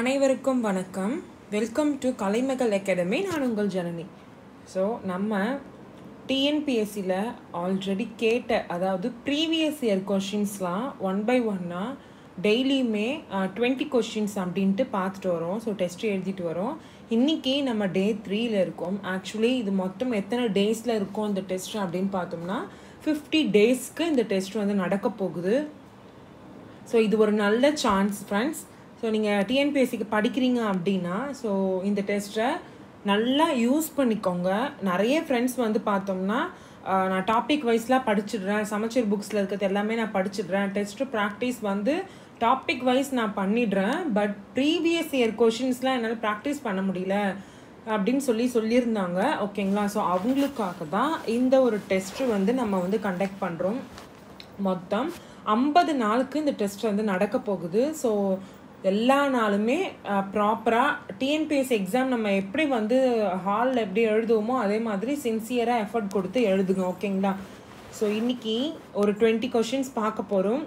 அனைவருக்கும் வணக்கம் welcome to Kalaimagal academy நான் உங்கள் ஜனனி ஸோ நம்ம டிஎன்பிஎஸ்சியில் ஆல்ரெடி கேட்ட அதாவது ப்ரீவியஸ் இயர் கொஷின்ஸ்லாம் ஒன் பை ஒன்னாக டெய்லியுமே டுவெண்ட்டி கொஷின்ஸ் அப்படின்ட்டு பார்த்துட்டு வரோம் ஸோ டெஸ்ட் எழுதிட்டு வரோம் இன்றைக்கி நம்ம டே த்ரீல இருக்கோம் ஆக்சுவலி இது மொத்தம் எத்தனை டேஸில் இருக்கும் இந்த டெஸ்ட் அப்படின்னு பார்த்தோம்னா ஃபிஃப்டி டேஸ்க்கு இந்த டெஸ்ட் வந்து நடக்க போகுது ஸோ இது ஒரு நல்ல சான்ஸ் ஃப்ரெண்ட்ஸ் ஸோ நீங்கள் டிஎன்பிஎஸ்சிக்கு படிக்கிறீங்க அப்படின்னா ஸோ இந்த டெஸ்ட்டை நல்லா யூஸ் பண்ணிக்கோங்க நிறைய ஃப்ரெண்ட்ஸ் வந்து பார்த்தோம்னா ஆஹ், நான் டாபிக் வைஸ்லாம் படிச்சிடுறேன் சமச்சீர் புக்ஸில் இருக்கிறது எல்லாமே நான் படிச்சிடுறேன் டெஸ்ட்டு ப்ராக்டிஸ் வந்து டாபிக் வைஸ் நான் பண்ணிடுறேன் பட் ப்ரீவியஸ் இயர் கொஷின்ஸ்லாம் என்னால் ப்ராக்டிஸ் பண்ண முடியல அப்படின்னு சொல்லி சொல்லியிருந்தாங்க ஓகேங்களா ஸோ அவங்களுக்காக தான் இந்த ஒரு டெஸ்ட்டு வந்து நம்ம வந்து கண்டக்ட் பண்ணுறோம் மொத்தம் ஐம்பது நாளுக்கு இந்த டெஸ்ட் வந்து நடக்க போகுது ஸோ எல்லா நாளுமே ப்ராப்பராக டிஎன்பிஎஸ் எக்ஸாம் நம்ம எப்படி வந்து ஹாலில் எப்படி எழுதுவோமோ அதே மாதிரி சின்சியராக எஃபர்ட் கொடுத்து எழுதுங்க ஓகேங்களா ஸோ இன்னைக்கு ஒரு டுவெண்ட்டி கொஷின்ஸ் பார்க்க போகிறோம்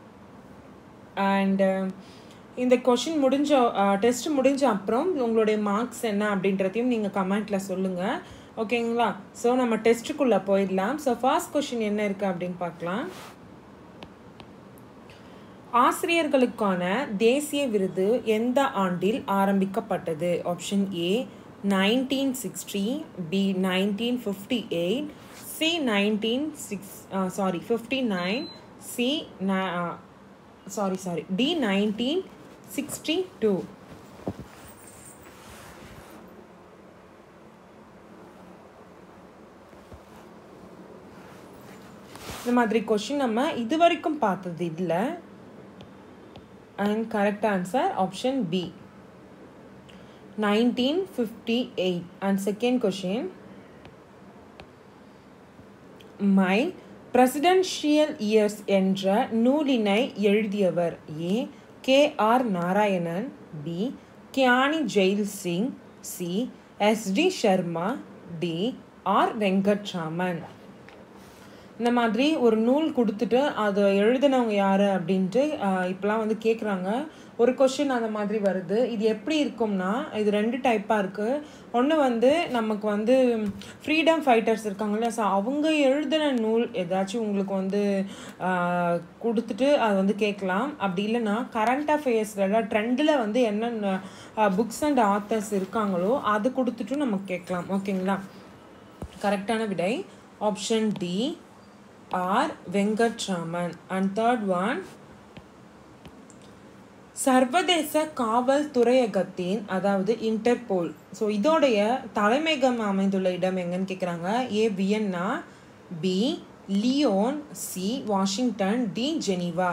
அண்டு இந்த கொஷின் முடிஞ்ச டெஸ்ட் முடிஞ்ச அப்புறம் உங்களுடைய மார்க்ஸ் என்ன அப்படின்றதையும் நீங்கள் கமெண்ட்டில் சொல்லுங்கள் ஓகேங்களா ஸோ நம்ம டெஸ்ட்டுக்குள்ளே போயிடலாம் ஸோ ஃபர்ஸ்ட் கொஷின் என்ன இருக்குது அப்படின்னு பார்க்கலாம் ஆசிரியர்களுக்கான தேசிய விருது எந்த ஆண்டில் ஆரம்பிக்கப்பட்டது option A nineteen sixty B nineteen fifty eight C nineteen six sorry fifty nine C sorry sorry D nineteen sixty two இந்த மாதிரி கொஷின் நம்ம இது வரைக்கும் பார்த்தது இல்லை and correct answer option B nineteen fifty eight and second question my presidential years என்ற நூலினை எழுதியவர் A K R Narayanan B Giani Zail Singh C S D Sharma D R Venkataraman இந்த மாதிரி ஒரு நூல் கொடுத்துட்டு அதை எழுதினவங்க யார் அப்படின்ட்டு ஆஹ், இப்போலாம் வந்து கேட்குறாங்க ஒரு கொஷின் அந்த மாதிரி வருது இது எப்படி இருக்கும்னா இது ரெண்டு டைப்பாக இருக்குது ஒன்று வந்து நமக்கு வந்து ஃப்ரீடம் ஃபைட்டர்ஸ் இருக்காங்கல்ல ஸோ அவங்க எழுதின நூல் ஏதாச்சும் உங்களுக்கு வந்து ஆஹ், கொடுத்துட்டு அதை வந்து கேட்கலாம் அப்படி இல்லைன்னா கரண்ட் அஃபேர்ஸில் ட்ரெண்டில் வந்து என்னென்ன புக்ஸ் அண்ட் ஆத்தர்ஸ் இருக்காங்களோ அது கொடுத்துட்டும் நம்ம கேட்கலாம் ஓகேங்களா கரெக்டான விடை option D R Venkataraman and third one சர்வதேச காவல் துறையகத்தின் அதாவது இன்டர்போல் ஸோ இதோடைய தலைமையகம் அமைந்துள்ள இடம் எங்கன்னு கேட்குறாங்க A Vienna B Lyon C Washington D Geneva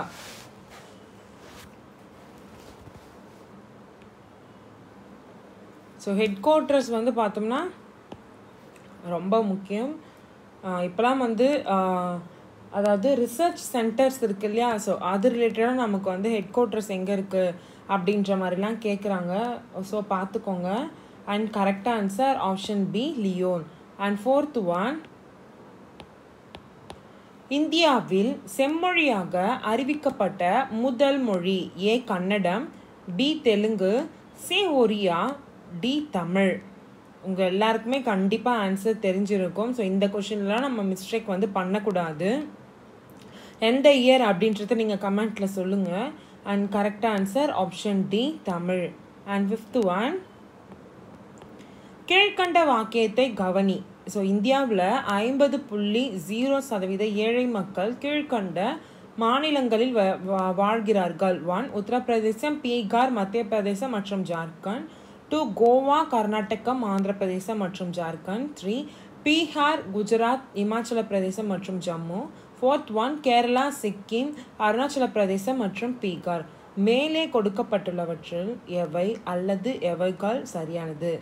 so headquarters வந்து பார்த்தோம்னா ரொம்ப முக்கியம் ஆஹ் இப்போலாம் வந்து ஆஹ் அதாவது ரிசர்ச் சென்டர்ஸ் இருக்கு இல்லையா ஸோ அது ரிலேட்டடாக நமக்கு வந்து ஹெட் குவார்ட்டர்ஸ் எங்கே இருக்குது அப்படின்ற மாதிரிலாம் கேட்குறாங்க ஸோ பார்த்துக்கோங்க and correct answer option B Lyon and fourth one இந்தியாவில் செம்மொழியாக அறிவிக்கப்பட்ட முதல் மொழி A Kannada B Telugu C Oriya D Tamil உங்கள் எல்லாருக்குமே கண்டிப்பாக ஆன்சர் தெரிஞ்சிருக்கும் ஸோ இந்த கொஷின்லாம் நம்ம மிஸ்டேக் வந்து பண்ணக்கூடாது எந்த இயர் அப்படின்றத நீங்கள் கமெண்ட்டில் சொல்லுங்கள் and correct answer option D Tamil and fifth one கீழ்கண்ட வாக்கியத்தை கவனி ஸோ இந்தியாவில் ஐம்பது புள்ளி ஜீரோ சதவீத ஏழை மக்கள் கீழ்கண்ட மாநிலங்களில் வ- வா- வாழ்கிறார்கள் ஒன் உத்தரப்பிரதேசம் பீகார் மத்திய பிரதேசம் மற்றும் ஜார்க்கண்ட் டூ கோவா கர்நாடகம் ஆந்திர பிரதேசம் மற்றும் ஜார்க்கண்ட் த்ரீ பீகார் குஜராத் இமாச்சல பிரதேசம் மற்றும் ஜம்மு ஃபோர்த் ஒன் கேரளா சிக்கிம் அருணாச்சல பிரதேசம் மற்றும் பீகார் மேலே கொடுக்கப்பட்டுள்ளவற்றில் எவை அல்லது எவைகள் சரியானது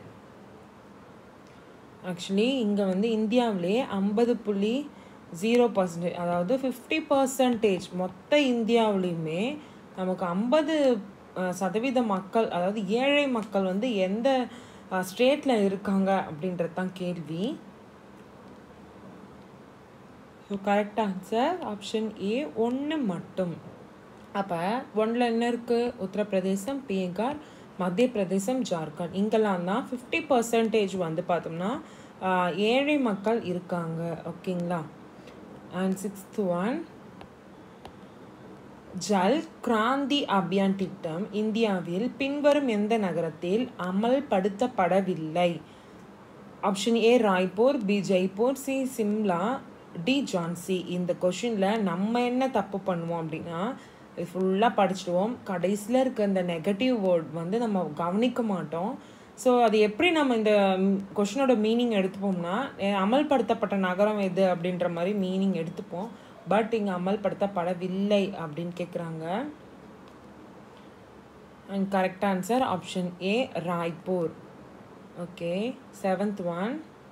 ஆக்சுவலி இங்கே வந்து இந்தியாவிலே ஐம்பது புள்ளி ஜீரோ பர்சன்டேஜ் அதாவது ஃபிஃப்டி பர்சன்டேஜ் மொத்த இந்தியாவிலையுமே நமக்கு ஐம்பது சதவீத மக்கள் அதாவது ஏழை மக்கள் வந்து எந்த ஸ்டேட்டில் இருக்காங்க அப்படின்றது தான் கேள்வி so correct answer option A ஒன்று மட்டும் அப்போ ஒன்றில் என்ன இருக்குது உத்தரப்பிரதேசம் பீகார் மத்திய பிரதேசம் ஜார்க்கண்ட் இங்கெல்லாம் தான் ஃபிஃப்டி பர்சன்டேஜ் வந்து பார்த்தோம்னா ஆஹ், ஏழை மக்கள் இருக்காங்க ஓகேங்களா and sixth one Jal Kranti Abhiyan திட்டம் இந்தியாவில் பின்வரும் எந்த நகரத்தில் அமல்படுத்தப்படவில்லை option A Raipur B Jaipur C Shimla D Jhansi இந்த கொஷினில் நம்ம என்ன தப்பு பண்ணுவோம் அப்படின்னா இது ஃபுல்லாக படிச்சிடுவோம் கடைசியில் இருக்க இந்த நெகட்டிவ் வேர்ட் வந்து நம்ம கவனிக்க மாட்டோம் ஸோ அது எப்படி நம்ம இந்த கொஷினோட மீனிங் எடுத்துப்போம்னா அஹ் அமல்படுத்தப்பட்ட நகரம் எது அப்படின்ற மாதிரி மீனிங் எடுத்துப்போம் பட் இங்கே அமல்படுத்தப்படவில்லை அப்படின்னு கேட்குறாங்க and correct answer option A Raipur okay seventh one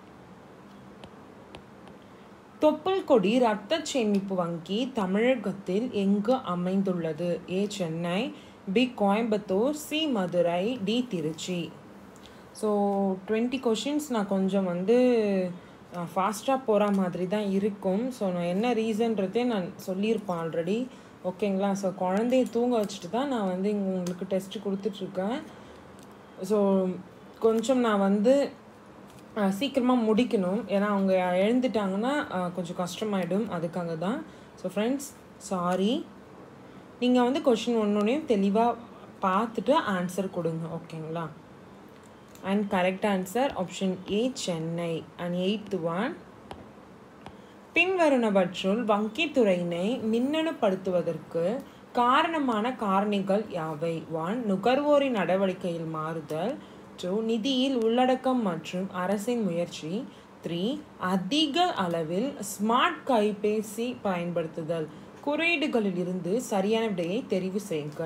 தொப்புள் கொடி ரத்த சேமிப்பு வங்கி தமிழகத்தில் எங்கு அமைந்துள்ளது A Chennai B Coimbatore C Madurai D Trichy so twenty questions நான் கொஞ்சம் வந்து ஃபாஸ்ட்டாக போகிற மாதிரி தான் இருக்கும் ஸோ நான் என்ன ரீசன்றதே நான் சொல்லியிருப்பேன் ஆல்ரெடி ஓகேங்களா ஸோ குழந்தைய தூங்க வச்சுட்டு தான் நான் வந்து இங்கே உங்களுக்கு டெஸ்ட்டு கொடுத்துட்ருக்கேன் ஸோ கொஞ்சம் நான் வந்து சீக்கிரமாக முடிக்கணும் ஏன்னா அவங்க எழுந்துட்டாங்கன்னா அஹ், கொஞ்சம் கஷ்டமாயிடும் அதுக்காக தான் ஸோ ஃப்ரெண்ட்ஸ் சாரி நீங்கள் வந்து கொஷின் ஒன்றொன்னையும் தெளிவாக பார்த்துட்டு ஆன்சர் கொடுங்க ஓகேங்களா and correct answer option A Chennai and eighth one பின்வருணவற்றுள் வங்கித்துறையினை மின்னணுப்படுத்துவதற்கு காரணமான காரணிகள் யாவை ஒன் நுகர்வோரின் நடவடிக்கையில் மாறுதல் டூ நிதியில் உள்ளடக்கம் மற்றும் அரசின் முயற்சி த்ரீ அதிக அளவில் ஸ்மார்ட் கைபேசி பயன்படுத்துதல் குறியீடுகளில் இருந்து சரியான விடையை தெரிவு செய்க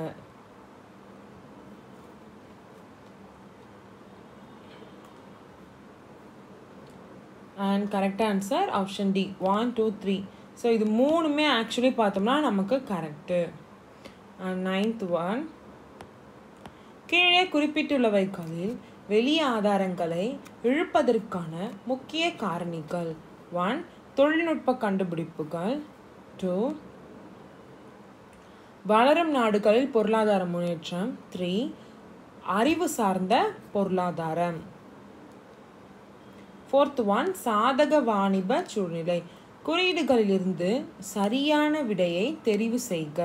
and correct answer option D one two three so இது மூணுமே ஆக்சுவலி பார்த்தோம்னா நமக்கு கரெக்டு அண்ட் நைன்த் ஒன் கீழே குறிப்பிட்டுள்ளவைகளில் வெளி ஆதாரங்களை இழுப்பதற்கான முக்கிய காரணிகள் ஒன் தொழில்நுட்ப கண்டுபிடிப்புகள் டூ வளரும் நாடுகளில் பொருளாதார முன்னேற்றம் த்ரீ அறிவு சார்ந்த பொருளாதாரம் ஃபோர்த் ஒன் சாதக வாணிப சூழ்நிலை குறியீடுகளிலிருந்து சரியான விடையை தெரிவு செய்க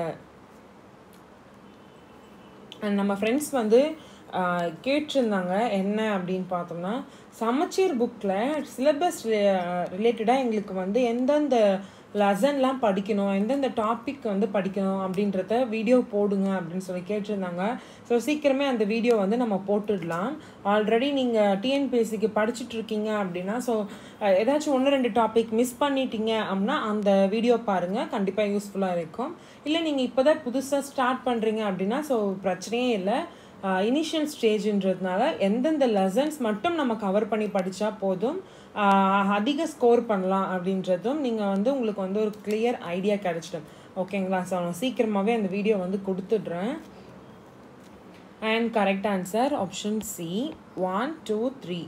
And நம்ம ஃப்ரெண்ட்ஸ் வந்து ஆஹ், கேட்டிருந்தாங்க என்ன அப்படின்னு பார்த்தோம்னா சமச்சீர் புக்கில் சிலபஸ் ரிலேட்டடாக எங்களுக்கு வந்து எந்தெந்த லெசன்லாம் படிக்கணும் எந்தெந்த டாபிக் வந்து படிக்கணும் அப்படின்றத வீடியோ போடுங்க அப்படின்னு சொல்லி கேட்டிருந்தாங்க ஸோ சீக்கிரமே அந்த வீடியோ வந்து நம்ம போட்டுடலாம் ஆல்ரெடி நீங்கள் டிஎன்பிஎஸ்சிக்கு படிச்சுட்டு இருக்கீங்க அப்படின்னா ஸோ ஏதாச்சும் ஒன்று ரெண்டு டாபிக் மிஸ் பண்ணிட்டீங்க அப்படின்னா அந்த வீடியோ பாருங்கள் கண்டிப்பாக யூஸ்ஃபுல்லாக இருக்கும் இல்லை நீங்கள் இப்போ தான் புதுசாக ஸ்டார்ட் பண்ணுறீங்க அப்படின்னா ஸோ பிரச்சனையே இல்லை இனிஷியல் ஸ்டேஜ்ன்றதுனால எந்தெந்த லெசன்ஸ் மட்டும் நம்ம கவர் பண்ணி படித்தா போதும் ஆஹ் அதிக ஸ்கோர் பண்ணலாம் அப்படின்றதும் நீங்கள் வந்து உங்களுக்கு வந்து ஒரு கிளியர் ஐடியா கிடைச்சிடும் ஓகேங்களா ஸோ நான் சீக்கிரமாகவே அந்த வீடியோ வந்து கொடுத்துட்றேன் and correct answer option C one two three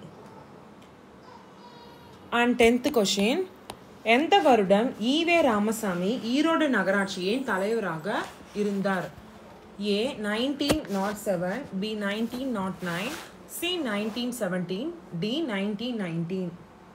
and tenth question எந்த வருடம் ஈவே ராமசாமி ஈரோடு நகராட்சியின் தலைவராக இருந்தார் A nineteen naught seven B nineteen naught nine C nineteen seventeen D nineteen nineteen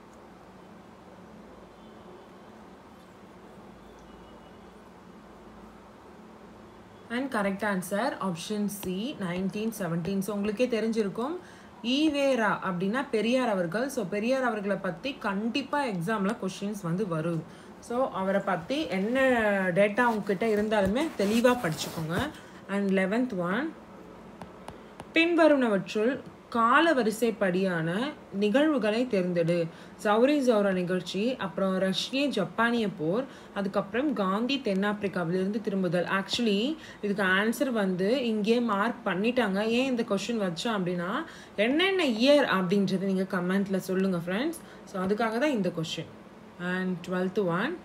and correct answer option C nineteen seventeen so உங்களுக்கே தெரிஞ்சிருக்கும் ஈவேரா அப்படின்னா பெரியார் அவர்கள் so Periyar அவர்களை பற்றி கண்டிப்பாக எக்ஸாமில் கொஷின்ஸ் வந்து வரும் ஸோ அவரை பற்றி என்ன டேட்டா உங்ககிட்ட இருந்தாலுமே தெளிவாக படிச்சுக்கோங்க அண்ட் லெவன்த் ஒன் பின்வருவனவற்றுள் கால வரிசைப்படியான நிகழ்வுகளை தேர்ந்தெடு சௌரி சௌரா நிகழ்ச்சி அப்புறம் ரஷ்ய ஜப்பானிய போர் அதுக்கப்புறம் காந்தி தென்னாப்பிரிக்காவிலிருந்து திரும்புதல் ஆக்சுவலி இதுக்கு ஆன்சர் வந்து இங்கே மார்க் பண்ணிட்டாங்க ஏன் இந்த கொஷின் வச்சோம் அப்படின்னா என்னென்ன இயர் அப்படின்றத நீங்கள் கமெண்ட்டில் சொல்லுங்கள் ஃப்ரெண்ட்ஸ் ஸோ அதுக்காக தான் இந்த கொஷின் அண்ட் டுவெல்த்து ஒன்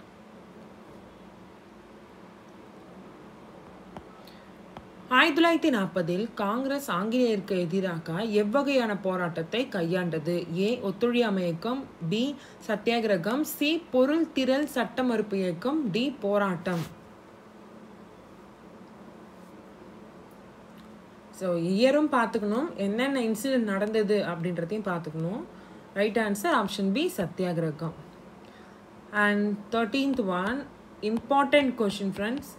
ஆயிரத்தி தொள்ளாயிரத்தி நாற்பதில் காங்கிரஸ் ஆங்கிலேயருக்கு எதிராக எவ்வகையான போராட்டத்தை கையாண்டது ஏ ஒத்துழையாமை இயக்கம் பி சத்தியாகிரகம் சி பொருள் திரள் சட்ட மறுப்பு இயக்கம் டி போராட்டம் ஸோ இயரும் பார்த்துக்கணும் என்னென்ன இன்சிடென்ட் நடந்தது அப்படின்றதையும் பார்த்துக்கணும் right answer option B satyagraha and thirteenth one important question friends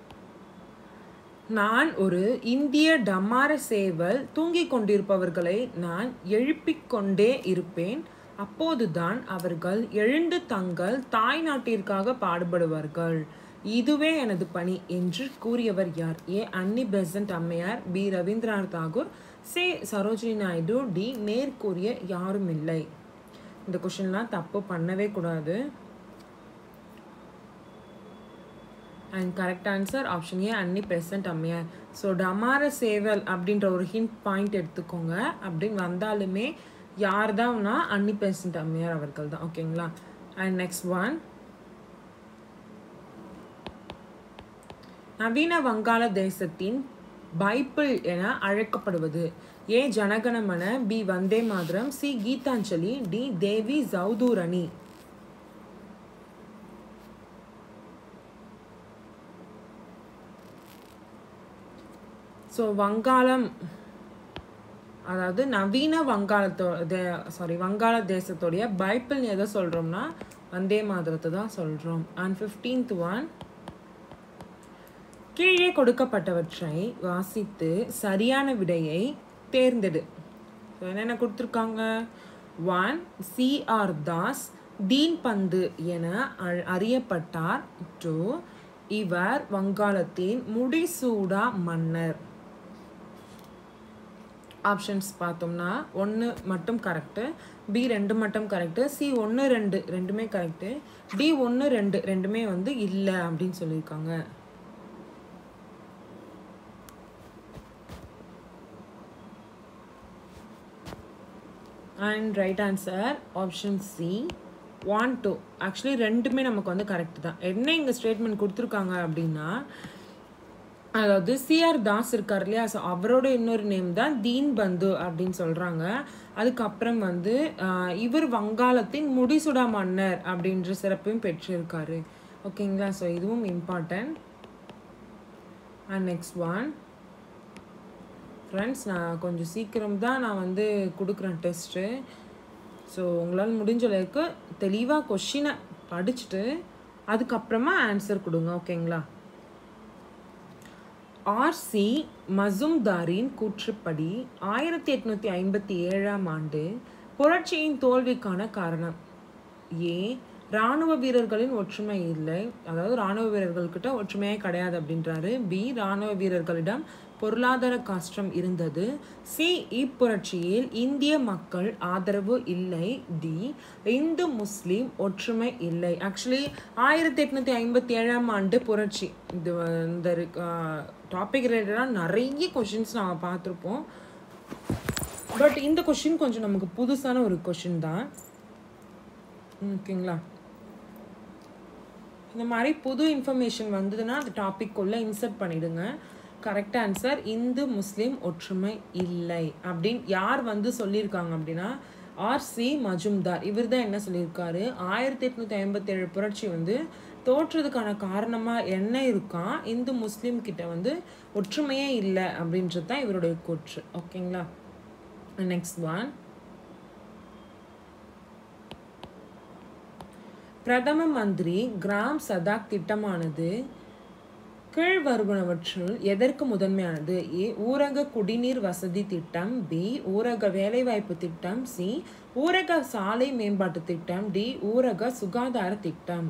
நான் ஒரு இந்திய டமார சேவல் தூங்கிக் கொண்டிருப்பவர்களை நான் எழுப்பிக் கொண்டே இருப்பேன் அப்போதுதான் அவர்கள் எழுந்து தங்கள் தாய் நாட்டிற்காக பாடுபடுவார்கள் இதுவே எனது பணி என்று கூறியவர் யார் ஏ அன்னி பெசன்ட் அம்மையார் B Rabindranath Tagore C Sarojini Naidu D நேர் கூறிய யாரும் இல்லை இந்த கொஷின்லாம் தப்பு பண்ணவே கூடாது and correct answer option A Annie Besant அம்மையார் ஸோ டமார சேவல் அப்படின்ற ஒரு ஹிண்ட் பாயிண்ட் எடுத்துக்கோங்க அப்படின்னு வந்தாலுமே யார் தான்னா அன்னி பெசன்ட் அம்மையார் அவர்கள் தான் ஓகேங்களா அண்ட் நெக்ஸ்ட் ஒன் நவீன வங்காள தேசத்தின் பைபிள் என அழைக்கப்படுவது A Jana Gana Mana B Vande Mataram C Gitanjali D Devi Chaudhurani so வங்காளம் அதாவது நவீன வங்காளத்தோ சாரி வங்காள தேசத்துடைய பைபிள் எதை சொல்கிறோம்னா வந்தே மாதரத்தை தான் சொல்கிறோம் அண்ட் ஃபிஃப்டீன்த் ஒன் கீழே கொடுக்கப்பட்டவற்றை வாசித்து சரியான விடையை தேர்ந்தெடு ஸோ என்னென்ன கொடுத்துருக்காங்க ஒன் சிஆர் தாஸ் தீன் பந்து என அ- அறியப்பட்டார் டூ இவர் வங்காளத்தின் முடிசூடா மன்னர் ஆப்ஷன்ஸ் பார்த்தோம்னா ஒன்று மட்டும் கரெக்டு பி ரெண்டு மட்டும் கரெக்டு சி ஒன்று ரெண்டு ரெண்டுமே கரெக்டு டி ஒன்று ரெண்டு ரெண்டுமே வந்து இல்லை அப்படின்னு சொல்லியிருக்காங்க and right answer option C one two actually ரெண்டுமே நமக்கு வந்து கரெக்ட் தான் என்ன இங்கே ஸ்டேட்மெண்ட் கொடுத்துருக்காங்க அப்படின்னா அதாவது சிஆர் தாஸ் இருக்கார் இல்லையா ஸோ அவரோட இன்னொரு நேம் தான் தீன் பந்து அப்படின்னு சொல்கிறாங்க அதுக்கப்புறம் வந்து ஆஹ், இவர் வங்காளத்தின் முடிசுடா மன்னர் அப்படின்ற சிறப்பையும் பெற்றிருக்காரு ஓகேங்களா ஸோ இதுவும் important and next one friends நான் கொஞ்சம் சீக்கிரம் தான் நான் வந்து கொடுக்குறேன் டெஸ்ட்டு ஸோ உங்களால் முடிஞ்ச அளவுக்கு தெளிவாக கொஷினை படிச்சுட்டு அதுக்கப்புறமா ஆன்சர் கொடுங்க ஓகேங்களா ஆர்சி மசும்தாரின் கூற்றுப்படி ஆயிரத்தி எட்நூத்தி ஐம்பத்தி ஏழாம் ஆண்டு புரட்சியின் தோல்விக்கான காரணம் ஏ ராணுவ வீரர்களின் ஒற்றுமை இல்லை அதாவது ராணுவ வீரர்கள்கிட்ட ஒற்றுமையே கிடையாது அப்படின்றாரு பி ராணுவ வீரர்களிடம் பொருளாதார கஷ்டம் இருந்தது சி இப்புரட்சியில் இந்திய மக்கள் ஆதரவு இல்லை டி இந்து முஸ்லீம் ஒற்றுமை இல்லை ஆக்சுவலி ஆயிரத்தி எட்நூத்தி ஐம்பத்தி ஏழாம் ஆண்டு புரட்சி இது வ- இந்த டாபிக் ரிலேட்டடாக நிறைய கொஷின்ஸ் நாங்கள் பார்த்துருப்போம் பட் இந்த கொஷின் கொஞ்சம் நமக்கு புதுசான ஒரு கொஷின் தான் ஓகேங்களா இந்த மாதிரி புது இன்ஃபர்மேஷன் வந்ததுன்னா அந்த டாபிக் உள்ள இன்சர்ட் பண்ணிடுங்க கரெக்ட் ஆன்சர் இந்து முஸ்லீம் ஒற்றுமை இல்லை அப்படின்னு யார் வந்து சொல்லியிருக்காங்க அப்படின்னா ஆர்சி மஜும்தார் இவர் தான் என்ன சொல்லியிருக்காரு ஆயிரத்தி எட்நூத்தி ஐம்பத்தி ஏழு புரட்சி வந்து தோற்றதுக்கான காரணமா என்ன இருக்கான் இந்து முஸ்லீம் கிட்ட வந்து ஒற்றுமையே இல்லை அப்படின்றது தான் இவருடைய கூற்று ஓகேங்களா நெக்ஸ்ட் ஒன் பிரதம மந்திரி கிராம் சதாக் திட்டமானது கீழ் வருவனவற்றுள் எதற்கு முதன்மையானது ஏ ஊரக குடிநீர் வசதி திட்டம் பி ஊரக வேலைவாய்ப்பு திட்டம் சி ஊரக சாலை மேம்பாட்டு திட்டம் டி ஊரக சுகாதார திட்டம்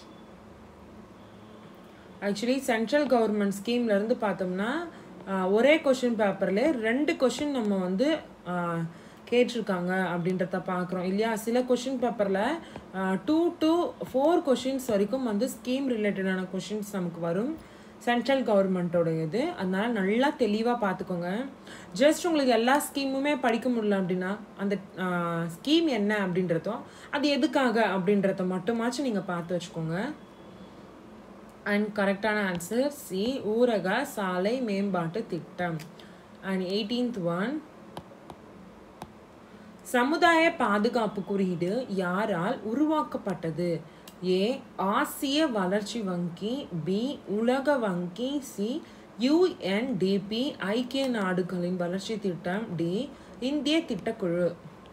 ஆக்சுவலி சென்ட்ரல் கவர்மெண்ட் ஸ்கீம்ல இருந்து பார்த்தோம்னா ஆஹ், ஒரே கொஷின் பேப்பர்ல ரெண்டு கொஷின் நம்ம வந்து ஆஹ், கேட்டிருக்காங்க அப்படின்றத பார்க்குறோம் இல்லையா சில கொஷின் பேப்பரில் டூ டு ஃபோர் கொஷின்ஸ் வரைக்கும் வந்து ஸ்கீம் ரிலேட்டடான கொஷின்ஸ் நமக்கு வரும் சென்ட்ரல் கவர்மெண்ட்டோடையது அதனால நல்லா தெளிவாக பார்த்துக்கோங்க ஜஸ்ட் உங்களுக்கு எல்லா ஸ்கீமுமே படிக்க முடியல அப்படின்னா அந்த ஸ்கீம் என்ன அப்படின்றதோ அது எதுக்காக அப்படின்றத மட்டுமாச்சும் நீங்கள் பார்த்து வச்சுக்கோங்க அண்ட் கரெக்டான ஆன்சர் சி ஊரக சாலை மேம்பாட்டு திட்டம் அண்ட் எயிட்டீன்த் ஒன் சமுதாய பாதுகாப்பு குறியீடு யாரால் உருவாக்கப்பட்டது ஏ ஆசிய வளர்ச்சி வங்கி பி உலக வங்கி சி யுஎன்டிபி ஐக்கிய நாடுகளின் வளர்ச்சி திட்டம் டி இந்திய திட்டக்குழு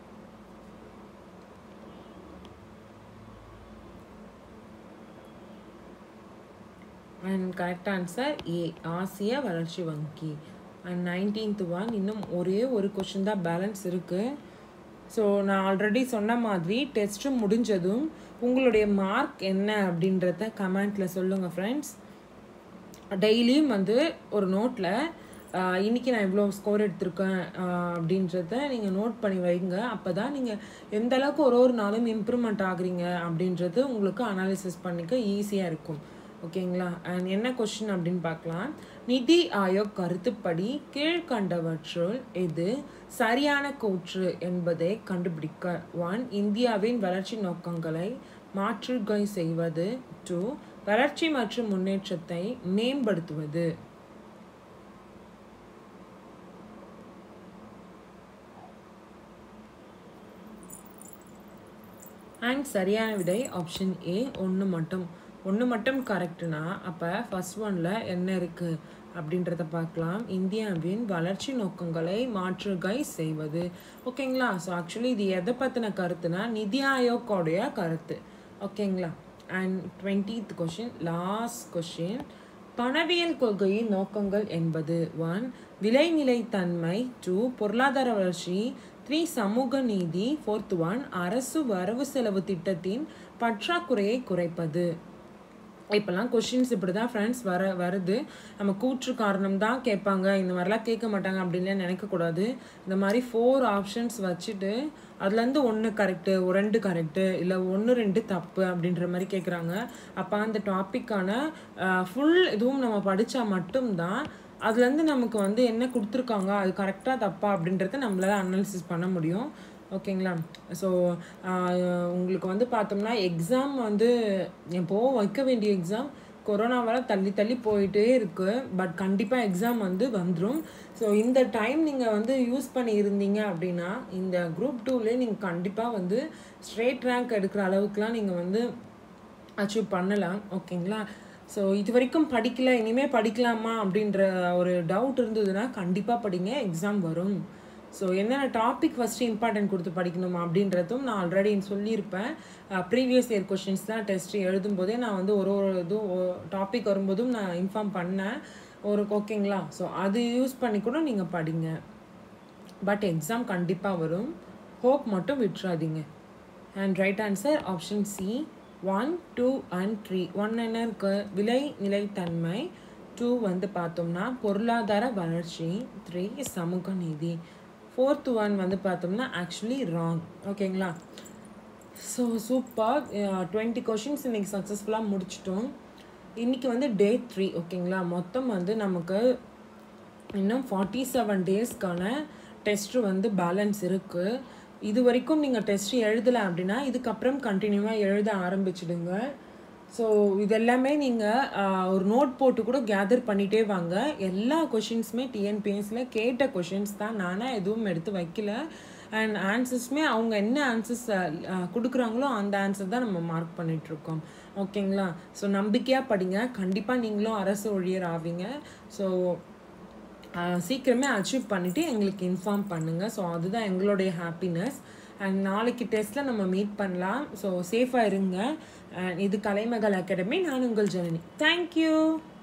அண்ட் கரெக்ட் ஆன்சர் ஏ ஆசிய வளர்ச்சி வங்கி அண்ட் நைன்டீன்த் ஒன் இன்னும் ஒரே ஒரு கொஷின் தான் பேலன்ஸ் இருக்குது ஸோ நான் ஆல்ரெடி சொன்ன மாதிரி டெஸ்ட்டு முடிஞ்சதும் உங்களுடைய மார்க் என்ன அப்படின்றத கமெண்ட்டில் சொல்லுங்கள் ஃப்ரெண்ட்ஸ் டெய்லியும் வந்து ஒரு நோட்டில் இன்றைக்கி நான் இவ்வளோ ஸ்கோர் எடுத்திருக்கேன் அப்படின்றத நீங்கள் நோட் பண்ணி வைங்க அப்போ தான் நீங்கள் எந்த அளவுக்கு ஒரு ஒரு நாளும் இம்ப்ரூவ்மெண்ட் ஆகுறீங்க அப்படின்றது உங்களுக்கு அனாலிசிஸ் பண்ணிக்க ஈஸியாக இருக்கும் ஓகேங்களா அண்ட் என்ன கொஸ்டின் அப்படின்னு பார்க்கலாம் நிதி ஆயோக் கருத்துப்படி கீழ்கண்டவற்றுள் எது சரியான கூற்று என்பதை கண்டுபிடிக்க ஒன் இந்தியாவின் வளர்ச்சி நோக்கங்களை மாற்றுகை செய்வது டூ வளர்ச்சி மற்றும் முன்னேற்றத்தை மேம்படுத்துவது அண்ட் சரியான விடை ஆப்ஷன் ஏ ஒன்று மட்டும் ஒன்று மட்டும் கரெக்டுனா அப்போ ஃபஸ்ட் ஒனில் என்ன இருக்குது அப்படின்றத பார்க்கலாம் இந்தியாவின் வளர்ச்சி நோக்கங்களை மாற்றுகை செய்வது ஓகேங்களா ஸோ ஆக்சுவலி இது எதை பற்றின கருத்துனா நிதி ஆயோக்கோடைய கருத்து ஓகேங்களா and twentieth question last question பணவியல் கொள்கையின் நோக்கங்கள் என்பது ஒன் விலைநிலைத்தன்மை டூ பொருளாதார வளர்ச்சி த்ரீ சமூக நீதி ஃபோர்த் ஒன் அரசு வரவு செலவு திட்டத்தின் பற்றாக்குறையை குறைப்பது இப்போல்லாம் கொஷின்ஸ் இப்படி தான் ஃப்ரெண்ட்ஸ் வர வருது நம்ம கூற்று காரணம் தான் கேட்பாங்க இந்த மாதிரிலாம் கேட்க மாட்டாங்க அப்படின்லாம் நினைக்கக்கூடாது இந்த மாதிரி ஃபோர் ஆப்ஷன்ஸ் வச்சுட்டு அதுலேருந்து ஒன்று கரெக்டு ஒரு ரெண்டு கரெக்டு இல்லை ஒன்று ரெண்டு தப்பு அப்படின்ற மாதிரி கேட்குறாங்க அப்போ அந்த டாப்பிக்கான ஃபுல் இதுவும் நம்ம படித்தா மட்டும்தான் அதுலேருந்து நமக்கு வந்து என்ன கொடுத்துருக்காங்க அது கரெக்டாக தப்பா அப்படின்றத நம்மளால அனாலிசிஸ் பண்ண முடியும் ஓகேங்களா ஸோ உங்களுக்கு வந்து பார்த்தோம்னா எக்ஸாம் வந்து எப்போது வைக்க வேண்டிய எக்ஸாம் கொரோனாவால் தள்ளி தள்ளி போயிட்டே இருக்குது பட் கண்டிப்பாக எக்ஸாம் வந்து வந்துடும் ஸோ இந்த டைம் நீங்கள் வந்து யூஸ் பண்ணி இருந்தீங்க அப்படின்னா இந்த குரூப் டூலேயே நீங்கள் கண்டிப்பாக வந்து ஸ்ட்ரெயிட் ரேங்க் எடுக்கிற அளவுக்குலாம் நீங்கள் வந்து அச்சீவ் பண்ணலாம் ஓகேங்களா ஸோ இது வரைக்கும் படிக்கல இனிமேல் படிக்கலாமா அப்படின்ற ஒரு டவுட் இருந்ததுன்னா கண்டிப்பாக படிங்க எக்ஸாம் வரும் ஸோ என்னென்ன டாபிக் ஃபஸ்ட்டு இம்பார்ட்டன்ட் கொடுத்து படிக்கணுமா அப்படின்றதும் நான் ஆல்ரெடி சொல்லியிருப்பேன் ப்ரீவியஸ் இயர் கொஷின்ஸ் தான் டெஸ்ட் எழுதும்போதே நான் வந்து ஒரு ஒரு இதுவும் டாபிக் வரும்போதும் நான் இன்ஃபார்ம் பண்ணேன் ஒரு ஓகேங்களா ஸோ அது யூஸ் பண்ணி கூட நீங்கள் படிங்க பட் எக்ஸாம் கண்டிப்பாக வரும் ஹோப் மட்டும் விட்டுறாதீங்க and right answer option C one two and three one என்ன இருக்கு விலை நிலைத்தன்மை டூ வந்து பார்த்தோம்னா பொருளாதார வளர்ச்சி த்ரீ சமூக நீதி ஃபோர்த் ஒன் வந்து பார்த்தோம்னா ஆக்சுவலி ராங் ஓகேங்களா ஸோ சூப்பர் டுவெண்ட்டி கொஷின்ஸ் இன்றைக்கி சக்ஸஸ்ஃபுல்லாக முடிச்சிட்டோம் இன்றைக்கி வந்து டே த்ரீ ஓகேங்களா மொத்தம் வந்து நமக்கு இன்னும் ஃபார்ட்டி செவன் டேஸ்க்கான டெஸ்ட்டு வந்து பேலன்ஸ் இருக்குது இது வரைக்கும் நீங்கள் டெஸ்ட் எழுதலை அப்படின்னா இதுக்கப்புறம் கண்டினியூவாக எழுத ஆரம்பிச்சிடுங்க ஸோ இதெல்லாமே நீங்கள் ஒரு நோட் போட்டு கூட கேதர் பண்ணிகிட்டே வாங்க எல்லா கொஷின்ஸுமே டிஎன்பிஎஸ்சில் கேட்ட கொஷின்ஸ் தான் நானாக எதுவும் எடுத்து வைக்கல அண்ட் ஆன்சர்ஸுமே அவங்க என்ன ஆன்சர்ஸ் கொடுக்குறாங்களோ அந்த ஆன்சர் தான் நம்ம மார்க் பண்ணிகிட்ருக்கோம் ஓகேங்களா ஸோ நம்பிக்கையாக படிங்க கண்டிப்பாக நீங்களும் அரசு ஊழியர் ஆவீங்க ஸோ சீக்கிரமே அச்சீவ் பண்ணிவிட்டு எங்களுக்கு இன்ஃபார்ம் பண்ணுங்கள் ஸோ அதுதான் எங்களுடைய ஹாப்பினஸ் அண்ட் நாளைக்கு டெஸ்ட்டில் நம்ம மீட் பண்ணலாம் ஸோ சேஃபாக இருங்க அண்ட் இது கலைமகள் அகாடமி நான் உங்கள் ஜனனி தேங்க்யூ